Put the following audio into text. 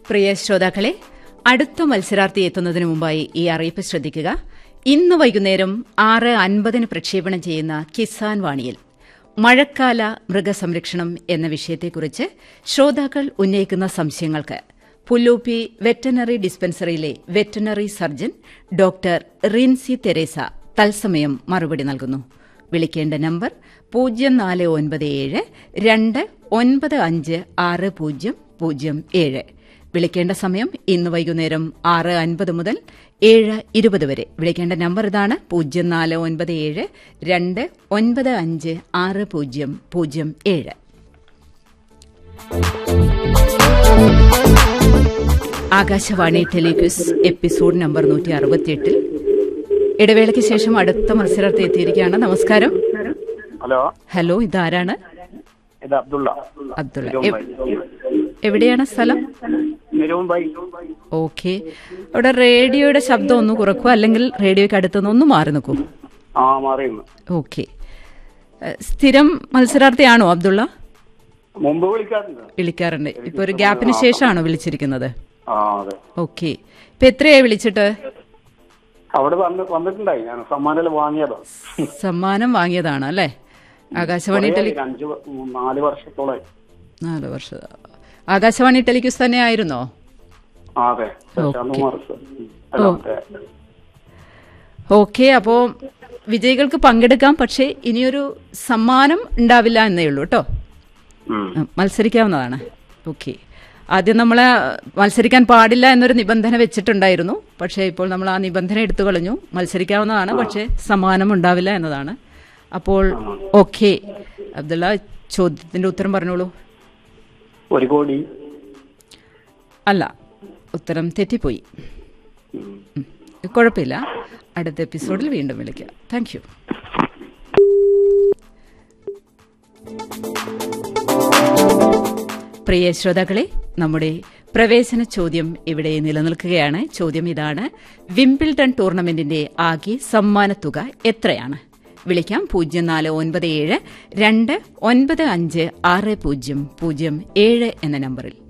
പ്രിയ ശ്രോതാക്കളെ അടുത്ത മത്സരാർത്ഥി എത്തുന്നതിന് മുമ്പായി ഈ അറിയിപ്പ് ശ്രദ്ധിക്കുക ഇന്ന് വൈകുന്നേരം ആറ് അൻപതിന് പ്രക്ഷേപണം ചെയ്യുന്ന കിസാൻ വാണിയിൽ മഴക്കാല മൃഗസംരക്ഷണം എന്ന വിഷയത്തെക്കുറിച്ച് ശ്രോതാക്കൾ ഉന്നയിക്കുന്ന സംശയങ്ങൾക്ക് പുല്ലൂപ്പി വെറ്റനറി ഡിസ്പെൻസറിയിലെ veterinary surgeon doctor Rincy Theresa തത്സമയം മറുപടി നൽകുന്നു വിളിക്കേണ്ട നമ്പർ പൂജ്യം നാല് ഒൻപത് ഏഴ് രണ്ട് ഒൻപത് അഞ്ച് ആറ് പൂജ്യം പൂജ്യം ഏഴ് വിളിക്കേണ്ട സമയം ഇന്ന് വൈകുന്നേരം ആറ് അൻപത് മുതൽ ഏഴ് ഇരുപത് വരെ വിളിക്കേണ്ട നമ്പർ ഇതാണ് പൂജ്യം നാല് ഒൻപത് ഏഴ് രണ്ട് ഒൻപത് അഞ്ച് ആറ് പൂജ്യം പൂജ്യം ഏഴ് ആകാശവാണി ടെലിക്വിസ് എപ്പിസോഡ് നമ്പർ നൂറ്റി അറുപത്തിയെട്ടിൽ ഇടവേളയ്ക്ക് ശേഷം അടുത്ത മത്സരാർത്ഥി എത്തിയിരിക്കുകയാണ് നമസ്കാരം ഹലോ ഹലോ ഇതാരാണ് ഇത് അബ്ദുള്ള അബ്ദുള്ള എവ്- എവിടെയാണ് സ്ഥലം നിരവുംബൈ ഓക്കെ അവിടെ റേഡിയോയുടെ ശബ്ദം ഒന്ന് കുറക്കുക അല്ലെങ്കിൽ റേഡിയോയ്ക്ക് അടുത്തുനിന്ന് ഒന്ന് മാറി നിൽക്കൂ ആ മാറിയുന്നു ഓക്കെ ഏഹ്, സ്ഥിരം മത്സരാർത്ഥിയാണോ അബ്ദുള്ള മുമ്പ് വിളിക്കാറുണ്ട് വിളിക്കാറുണ്ട് ഇപ്പൊ ഒരു ഗ്യാപ്പിന് ശേഷമാണോ വിളിച്ചിരിക്കുന്നത് ആ അതെ ഓക്കെ ഇപ്പൊ എത്രയായി വിളിച്ചിട്ട് അവിടെ വന്ന് വന്നിട്ടുണ്ടായി ഞാൻ സമ്മാനം വാങ്ങിയതോ സമ്മാനം വാങ്ങിയതാണ് അല്ലേ ആകാശവാണി ടെലി കുറേയായി, അഞ്ച് വ- ഉം, നാല് വർഷത്തോളായി നാല് വർഷം ആകാശവാണി ടെലിക്യൂസ് തന്നെ ആയിരുന്നോ ആ അതെ ശശാന്ത് കുമാർ സർ. ഉം. അല്ല, അതെ. ഓക്കെ അപ്പോ വിജയികൾക്ക് പങ്കെടുക്കാം പക്ഷേ ഇനിയൊരു സമ്മാനം ഉണ്ടാവില്ല എന്നേ ഉള്ളൂ കേട്ടോ ഉം. ഉം, മത്സരിക്കാവുന്നതാണ് ഓക്കെ ആദ്യം നമ്മൾ മത്സരിക്കാൻ പാടില്ല എന്നൊരു നിബന്ധന വെച്ചിട്ടുണ്ടായിരുന്നു പക്ഷേ ഇപ്പോൾ നമ്മൾ ആ നിബന്ധന എടുത്തു കളഞ്ഞു മത്സരിക്കാവുന്നതാണ് പക്ഷേ സമ്മാനം ഉണ്ടാവില്ല എന്നതാണ് അപ്പോൾ ഓക്കെ അബ്ദുള്ള ചോദ്യത്തിന്റെ ഉത്തരം പറഞ്ഞോളൂ ഒരു കോടി അല്ല ഉത്തരം തെറ്റിപ്പോയി ഉം. ഉം. കുഴപ്പമില്ല അടുത്ത എപ്പിസോഡിൽ വീണ്ടും വിളിക്കാം താങ്ക് യു പ്രിയ ശ്രോതാക്കളെ നമ്മുടെ പ്രവേശന ചോദ്യം ഇവിടെ നിലനിൽക്കുകയാണ് ചോദ്യം ഇതാണ് വിംബിൾഡൺ ടൂർണമെന്റിന്റെ ആകെ സമ്മാനത്തുക എത്രയാണ് വിളിക്കാം പൂജ്യം നാല് ഒൻപത് ഏഴ് രണ്ട് ഒൻപത് അഞ്ച് ആറ് പൂജ്യം പൂജ്യം ഏഴ് എന്ന നമ്പറിൽ